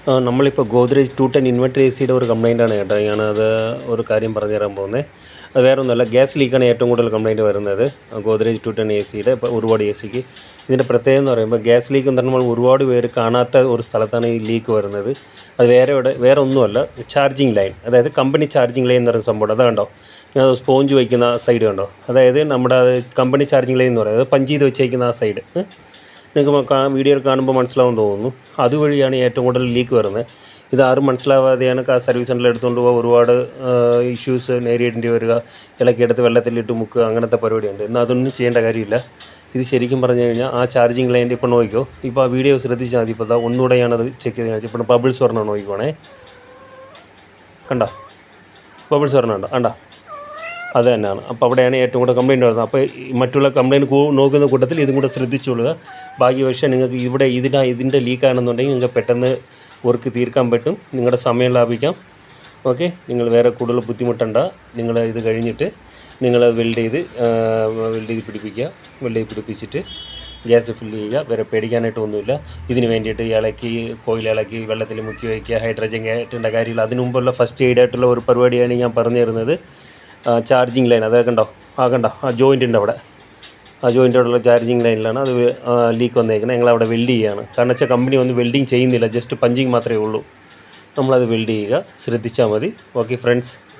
ആ, നമ്മളിപ്പോൾ Godrej two ten inverter A സിയുടെ ഒരു കംപ്ലൈൻ്റാണ് കേട്ടോ ഞാനത് ഒരു കാര്യം പറഞ്ഞു തരാൻ പോകുന്നത് അത് വേറെ ഒന്നുമല്ല ഗ്യാസ് ലീക്കാണ് ഏറ്റവും കൂടുതൽ കംപ്ലൈൻറ്റ് വരുന്നത് ഗോദ്രേജ് ടു ടെൻ എ സിയുടെ ഇപ്പോൾ ഒരുപാട് എ സിക്ക് ഇതിൻ്റെ പ്രത്യേകത എന്ന് പറയുമ്പോൾ ഗ്യാസ് ലീക്ക് എന്ന് പറഞ്ഞാൽ നമ്മൾ ഒരുപാട് പേര് കാണാത്ത ഒരു സ്ഥലത്താണ് ഈ ലീക്ക് വരുന്നത് അത് വേറെ ഇവിടെ വേറെ ഒന്നുമല്ല ചാർജിങ് ലൈൻ അതായത് കമ്പനി ചാർജിങ് ലൈൻ എന്ന് പറയുന്ന സംഭവം അത് കണ്ടോ ഞാൻ സ്പോഞ്ച് വയ്ക്കുന്ന സൈഡ് കണ്ടോ അതായത് നമ്മുടെ കമ്പനി ചാർജിങ് ലൈൻ എന്ന് പറയുന്നത് പഞ്ച് ചെയ്ത് വെച്ചേക്കുന്ന ആ സൈഡ് നിങ്ങൾക്ക് വീഡിയോയിൽ കാണുമ്പോൾ മനസ്സിലാവും തോന്നുന്നു അതുവഴിയാണ് ഏറ്റവും കൂടുതൽ ലീക്ക് വരുന്നത് ഇത് ആരും മനസ്സിലാവാതെയാണ് ആ സർവീസ് സെൻ്ററിൽ എടുത്തുകൊണ്ട് പോകാൻ ഒരുപാട് ഇഷ്യൂസ് നേരിടേണ്ടി വരിക ഇളക്കിയെടുത്ത് വെള്ളത്തിലിട്ട് മുക്കുക അങ്ങനത്തെ പരിപാടിയുണ്ട് എന്നാൽ അതൊന്നും ചെയ്യേണ്ട കാര്യമില്ല ഇത് ശരിക്കും പറഞ്ഞു കഴിഞ്ഞാൽ ആ ചാർജിങ് ലൈൻ്റെ ഇപ്പോൾ നോക്കിക്കോ ഇപ്പോൾ ആ വീഡിയോ ശ്രദ്ധിച്ചാൽ മതി ഇപ്പോൾ ദാ ഒന്നുകൂടെ ഞാനത് ചെക്ക് ചെയ്ത് കാണിച്ചു ഇപ്പോൾ ബബിൾസ് പറഞ്ഞാൽ നോക്കിക്കോണേ കണ്ടോ ബബിൾസ് പറഞ്ഞുണ്ടോ കണ്ടോ അത് തന്നെയാണ് അപ്പോൾ അവിടെയാണ് ഏറ്റവും കൂടുതൽ കംപ്ലയിൻറ്റ് വരുന്നത് അപ്പോൾ ഈ മറ്റുള്ള കംപ്ലയിൻറ്റ് നോക്കുന്ന കൂട്ടത്തിൽ ഇതും കൂടെ ശ്രദ്ധിച്ചോളുക ഭാഗ്യവശം നിങ്ങൾക്ക് ഇവിടെ ഇതിൻ്റെ ഇതിൻ്റെ ലീക്കാണെന്നുണ്ടെങ്കിൽ നിങ്ങൾക്ക് പെട്ടെന്ന് വർക്ക് തീർക്കാൻ പറ്റും നിങ്ങളുടെ സമയം ലാഭിക്കാം ഓക്കെ നിങ്ങൾ വേറെ കൂടുതൽ ബുദ്ധിമുട്ടണ്ട നിങ്ങൾ ഇത് കഴിഞ്ഞിട്ട് നിങ്ങൾ വെൽഡ് ചെയ്ത് വെൽഡ് ചെയ്ത് പിടിപ്പിക്കുക വെൽഡ് ചെയ്ത് പിടിപ്പിച്ചിട്ട് ഗ്യാസ് ഫില്ല് ചെയ്യുക വേറെ പേടിക്കാനായിട്ട് ഒന്നുമില്ല ഇതിന് വേണ്ടിയിട്ട് ഇളക്കി കോയിൽ ഇളക്കി വെള്ളത്തിൽ മുക്കി വയ്ക്കുക ഹൈഡ്രജൻ കയറ്റേണ്ട കാര്യമില്ല അതിന് മുമ്പുള്ള ഫസ്റ്റ് എയ്ഡ് ആയിട്ടുള്ള ഒരു പരിപാടിയാണ് ഞാൻ പറഞ്ഞു തരുന്നത് ചാർജിങ് ലൈൻ അത് കണ്ടോ ആ കണ്ടോ ആ ജോയിൻറ്റിൻ്റെ അവിടെ ആ ജോയിൻറ്റോടുള്ള ചാർജിങ് ലൈനിലാണ് അത് ലീക്ക് വന്നേക്കുന്നത് ഞങ്ങൾ അവിടെ വെൽഡ് ചെയ്യുകയാണ് കാരണം വെച്ചാൽ കമ്പനി ഒന്നും വെൽഡിങ് ചെയ്യുന്നില്ല ജസ്റ്റ് പഞ്ചിങ് മാത്രമേ ഉള്ളൂ നമ്മളത് വെൽഡ് ചെയ്യുക ശ്രദ്ധിച്ചാൽ മതി ഓക്കെ ഫ്രണ്ട്സ്